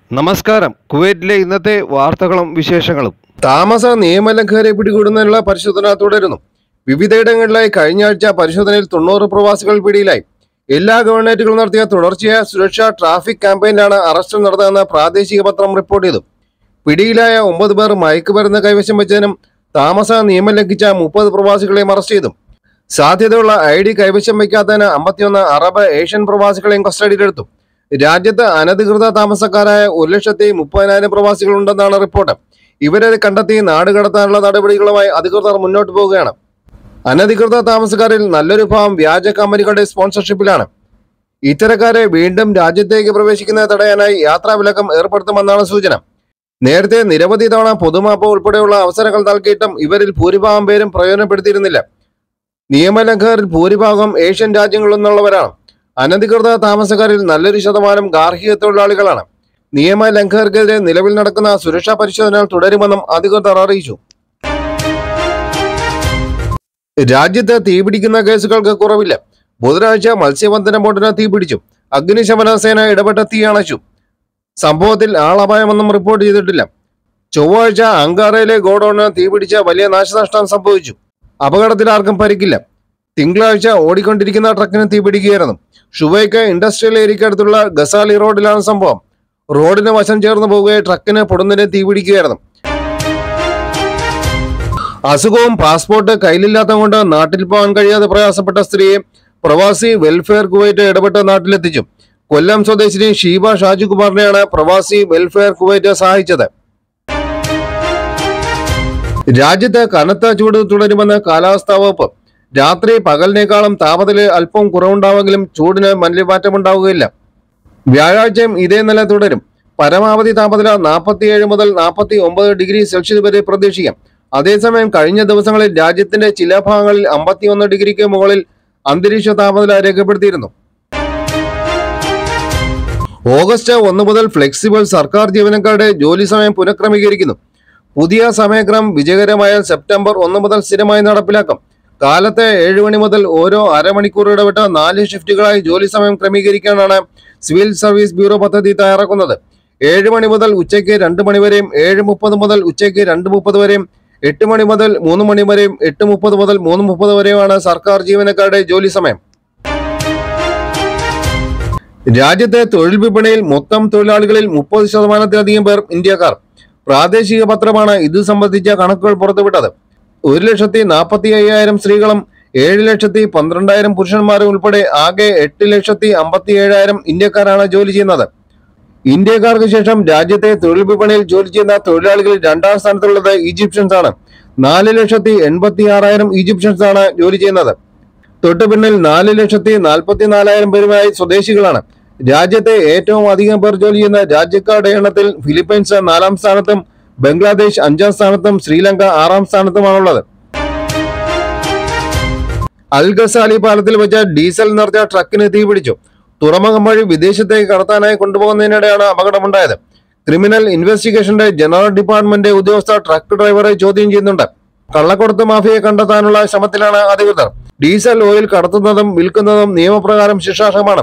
നമസ്കാരം കുവൈറ്റിലെ ഇന്നത്തെ വാർത്തകളും വിശേഷങ്ങളും താമസ നിയമലംഘകരെ പിടികൂടുന്നതിനുള്ള പരിശോധന തുടരുന്നു വിവിധയിടങ്ങളിലായി കഴിഞ്ഞ ആഴ്ച പരിശോധനയിൽ തൊണ്ണൂറ് പ്രവാസികൾ പിടിയിലായി എല്ലാ ഗവൺമെന്റുകളും നടത്തിയ തുടർച്ചയായ സുരക്ഷാ ട്രാഫിക് ക്യാമ്പയിനിലാണ് അറസ്റ്റ് നടന്നതെന്ന് പ്രാദേശിക പത്രം റിപ്പോർട്ട് ചെയ്തു പിടിയിലായ ഒമ്പത് പേർ മയക്കുമരുന്ന് കൈവശം വെച്ചതിനും താമസ നിയമം ലംഘിച്ച മുപ്പത് പ്രവാസികളെയും അറസ്റ്റ് ചെയ്തു സാധ്യതയുള്ള ഐ ഡി കൈവശം വയ്ക്കാത്തതിന് അമ്പത്തിയൊന്ന് അറബ് ഏഷ്യൻ പ്രവാസികളെയും കസ്റ്റഡിയിലെടുത്തു രാജ്യത്ത് അനധികൃത താമസക്കാരായ ഒരു ലക്ഷത്തി മുപ്പതിനായിരം പ്രവാസികളുണ്ടെന്നാണ് റിപ്പോർട്ട് ഇവരെ കണ്ടെത്തി നാട് കടത്താനുള്ള നടപടികളുമായി അധികൃതർ മുന്നോട്ട് പോവുകയാണ് അനധികൃത താമസക്കാരിൽ നല്ലൊരു ഭാഗം വ്യാജ കമ്പനികളുടെ സ്പോൺസർഷിപ്പിലാണ് ഇത്തരക്കാരെ വീണ്ടും രാജ്യത്തേക്ക് പ്രവേശിക്കുന്നത് തടയാനായി യാത്രാ വിലക്കം ഏർപ്പെടുത്തുമെന്നാണ് സൂചന നേരത്തെ നിരവധി തവണ പൊതുമാപ്പ് ഉൾപ്പെടെയുള്ള അവസരങ്ങൾ നൽകിയിട്ടും ഇവരിൽ ഭൂരിഭാഗം പേരും പ്രയോജനപ്പെടുത്തിയിരുന്നില്ല നിയമലംഘകരിൽ ഭൂരിഭാഗം ഏഷ്യൻ രാജ്യങ്ങളിൽ നിന്നുള്ളവരാണ് അനധികൃത താമസക്കാരിൽ നല്ലൊരു ശതമാനം ഗാർഹിക തൊഴിലാളികളാണ് നിയമലംഘകർക്കെതിരെ നിലവിൽ നടക്കുന്ന സുരക്ഷാ പരിശോധനകൾ തുടരുമെന്നും അധികൃതർ അറിയിച്ചു രാജ്യത്ത് തീപിടിക്കുന്ന കേസുകൾക്ക് കുറവില്ല ബുധനാഴ്ച മത്സ്യബന്ധന ബോട്ടിന് തീപിടിച്ചു അഗ്നിശമന സേന ഇടപെട്ട തീ അണച്ചു സംഭവത്തിൽ ആളപായമൊന്നും റിപ്പോർട്ട് ചെയ്തിട്ടില്ല ചൊവ്വാഴ്ച അങ്കാറയിലെ ഗോഡൌണിന് തീപിടിച്ച വലിയ നാശനഷ്ടം സംഭവിച്ചു അപകടത്തിൽ ആർക്കും പരിക്കില്ല തിങ്കളാഴ്ച ഓടിക്കൊണ്ടിരിക്കുന്ന ട്രക്കിന് തീപിടിക്കുകയായിരുന്നു ഷുവൈക്ക് ഇൻഡസ്ട്രിയൽ ഏരിയയ്ക്ക് അടുത്തുള്ള ഗസാലി റോഡിലാണ് സംഭവം റോഡിന് വശം ചേർന്ന് പോവുകയെ ട്രക്കിന് പൊടുന്നതിനെ തീപിടിക്കുകയായിരുന്നു അസുഖവും പാസ്പോർട്ട് കയ്യിലില്ലാത്ത കൊണ്ട് നാട്ടിൽ പോകാൻ കഴിയാതെ പ്രയാസപ്പെട്ട സ്ത്രീയെ പ്രവാസി വെൽഫെയർ കുവൈറ്റ് ഇടപെട്ട് നാട്ടിലെത്തിച്ചു കൊല്ലം സ്വദേശിനി ഷീബ ഷാജുകുമാറിനെയാണ് പ്രവാസി വെൽഫെയർ കുവൈറ്റ് സഹായിച്ചത് രാജ്യത്ത് കനത്ത ചൂട് തുടരുമെന്ന് കാലാവസ്ഥാ വകുപ്പ് രാത്രി പകലിനേക്കാളും താപനില അല്പം കുറവുണ്ടാവെങ്കിലും ചൂടിന് വലിയ മാറ്റമുണ്ടാവുകയില്ല വ്യാഴാഴ്ചയും ഇതേ നില തുടരും പരമാവധി താപനില നാൽപ്പത്തിയേഴ് മുതൽ നാൽപ്പത്തി ഒമ്പത് ഡിഗ്രി സെൽഷ്യസ് വരെ പ്രതീക്ഷിക്കാം അതേസമയം കഴിഞ്ഞ ദിവസങ്ങളിൽ രാജ്യത്തിന്റെ ചില ഭാഗങ്ങളിൽ അമ്പത്തിയൊന്ന് ഡിഗ്രിക്ക് മുകളിൽ അന്തരീക്ഷ താപനില രേഖപ്പെടുത്തിയിരുന്നു ഓഗസ്റ്റ് ഒന്ന് മുതൽ ഫ്ലെക്സിബിൾ സർക്കാർ ജീവനക്കാരുടെ ജോലി സമയം പുനഃക്രമീകരിക്കുന്നു പുതിയ സമയക്രമം വിജയകരമായാൽ സെപ്റ്റംബർ ഒന്ന് മുതൽ സ്ഥിരമായി നടപ്പിലാക്കും കാലത്തെ ഏഴ് മണി മുതൽ ഓരോ അരമണിക്കൂർ ഇടവിട്ട് നാല് ഷിഫ്റ്റുകളായി ജോലി സമയം ക്രമീകരിക്കാനാണ് സിവിൽ സർവീസ് ബ്യൂറോ പദ്ധതി തയ്യാറാക്കുന്നത് ഏഴ് മണി മുതൽ ഉച്ചയ്ക്ക് രണ്ട് മണി വരെയും ഏഴ് മുപ്പത് മുതൽ ഉച്ചയ്ക്ക് രണ്ട് മുപ്പത് വരെയും എട്ട് മണി മുതൽ മൂന്ന് മണി വരെയും എട്ട് മുപ്പത് മുതൽ മൂന്ന് മുപ്പത് വരെയുമാണ് സർക്കാർ ജീവനക്കാരുടെ ജോലി സമയം രാജ്യത്തെ തൊഴിൽ വിപണിയിൽ മൊത്തം തൊഴിലാളികളിൽ മുപ്പത് ശതമാനത്തിലധികം പേർ ഇന്ത്യക്കാർ പ്രാദേശിക പത്രമാണ് ഇത് സംബന്ധിച്ച കണക്കുകൾ പുറത്തുവിട്ടത് ഒരു ലക്ഷത്തി നാൽപ്പത്തി അയ്യായിരം സ്ത്രീകളും ഏഴ് ലക്ഷത്തി പന്ത്രണ്ടായിരം പുരുഷന്മാരും ഉൾപ്പെടെ ആകെ എട്ട് ലക്ഷത്തി അമ്പത്തി ഏഴായിരം ഇന്ത്യക്കാരാണ് ജോലി ചെയ്യുന്നത് ഇന്ത്യക്കാർക്ക് ശേഷം രാജ്യത്തെ തൊഴിൽ വിപണിയിൽ ജോലി ചെയ്യുന്ന തൊഴിലാളികളിൽ രണ്ടാം സ്ഥാനത്തുള്ളത് ഈജിപ്ഷ്യൻസ് ആണ് നാല് ലക്ഷത്തി എൺപത്തി ആറായിരം ഈജിപ്ഷ്യൻസ് ആണ് ജോലി ചെയ്യുന്നത് തൊട്ടു പിന്നിൽ നാല് ലക്ഷത്തി നാൽപ്പത്തി നാലായിരം പേരുമായി സ്വദേശികളാണ് രാജ്യത്തെ ഏറ്റവും അധികം പേർ ജോലി ചെയ്യുന്ന രാജ്യക്കാരുടെ എണ്ണത്തിൽ ഫിലിപ്പൈൻസ് നാലാം സ്ഥാനത്തും ബംഗ്ലാദേശ് അഞ്ചാം സ്ഥാനത്തും ശ്രീലങ്ക ആറാം സ്ഥാനത്തുമാണുള്ളത് അൽ ഗസാലി പാലത്തിൽ വെച്ച ഡീസൽ നിറച്ച ട്രക്കിന് തീപിടിച്ചു തുറമുഖം വഴി വിദേശത്തേക്ക് കടത്താനായി കൊണ്ടുപോകുന്നതിനിടെയാണ് അപകടമുണ്ടായത് ക്രിമിനൽ ഇൻവെസ്റ്റിഗേഷന്റെ ജനറൽ ഡിപ്പാർട്ട്മെന്റ് ഉദ്യോഗസ്ഥർ ട്രക്ക് ഡ്രൈവറെ ചോദ്യം ചെയ്യുന്നുണ്ട് കള്ളക്കൊടുത്ത് മാഫിയെ കണ്ടെത്താനുള്ള ശ്രമത്തിലാണ് അധികൃതർ ഡീസൽ ഓയിൽ കടത്തുന്നതും വിൽക്കുന്നതും നിയമപ്രകാരം ശിക്ഷാർഹമാണ്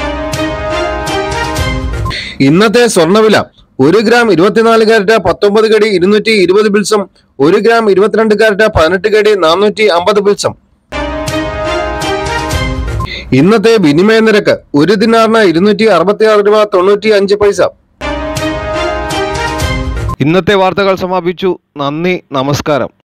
ഇന്നത്തെ സ്വർണ്ണവില ഒരു ഗ്രാം ഇരുപത്തിനാല് കാരറ്റ് പത്തൊമ്പത് കടി ഇരുന്നൂറ്റി ഇരുപത് ബിൽസും ഒരു ഗ്രാം ഇരുപത്തിരണ്ട് കാരറ്റ് പതിനെട്ട് കടി നാനൂറ്റി അമ്പത് ബിൽസും ഇന്നത്തെ വിനിമയ നിരക്ക് ഒരു ദിനാറിന് ഇരുന്നൂറ്റി അറുപത്തി ആറ് രൂപ തൊണ്ണൂറ്റി അഞ്ച് പൈസ ഇന്നത്തെ വാർത്തകൾ സമാപിച്ചു നന്ദി നമസ്കാരം